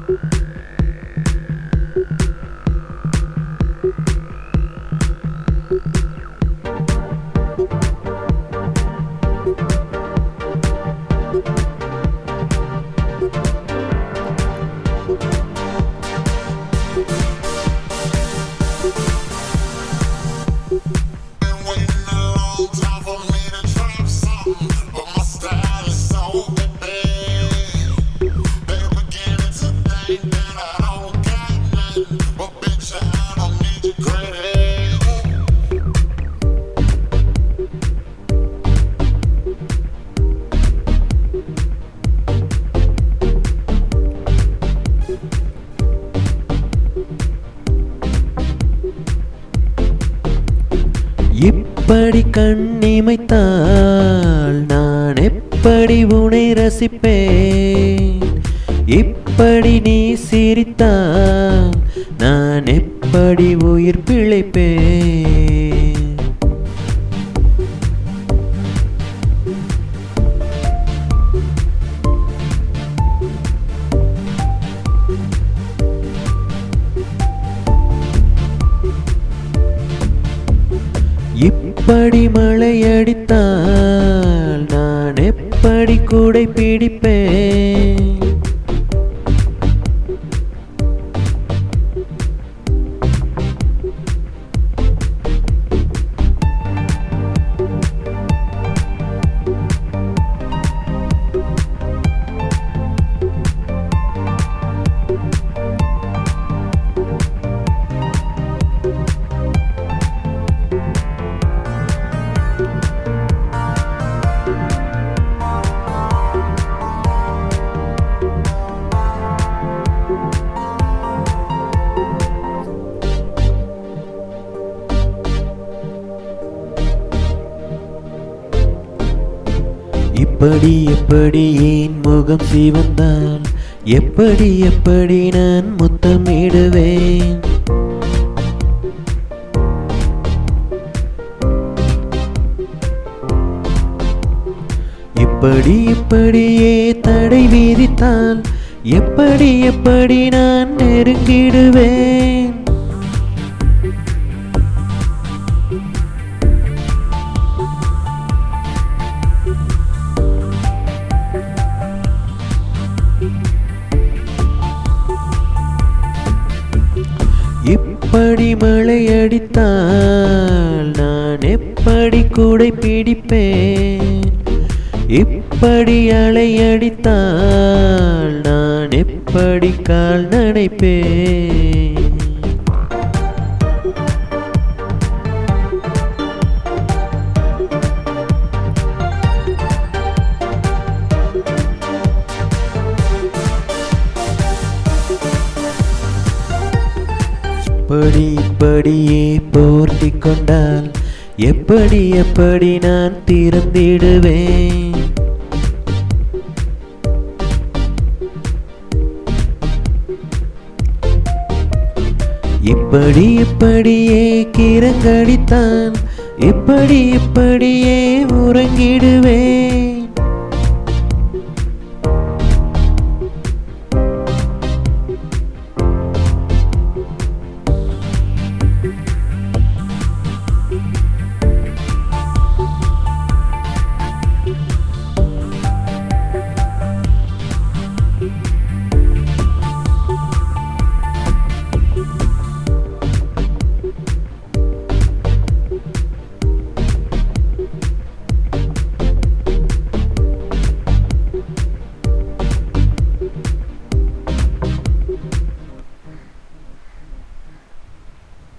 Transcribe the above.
Waiting a long time for me to drop something, but my style is so bad. They're beginning to think that I don't got nothing, but bitch, I don't need your credit. இப்படி கண்ணிமைத்தால் நான் எப்படி உன்னை ரசிப்பேன் இப்படி நீ சிரித்தால் நான் எப்படி உயிர் பிழைப்பேன் இப்படி மழை அடித்தால் நான் எப்படி கூடை பிடிப்பேன் இப்படி எப்படி ஏன் முகம் சிவந்தால் எப்படி எப்படி நான் முத்தமிடுவேன் இப்படி இப்படியே தடை விதித்தால் எப்படி எப்படி நான் நெருங்கிடுவேன் இப்படி மழை அடித்தால் நான் எப்படி கூடை பிடிப்பேன் இப்படி அலை அடித்தால் நான் எப்படி கால் நனைப்பேன் இப்படி இப்படியே போர்த்தி கொண்டால் எப்படி எப்படி நான் திறந்திடுவேன் இப்படி இப்படியே கிறங்கடித்தான் இப்படி இப்படியே உறங்கிடுவேன்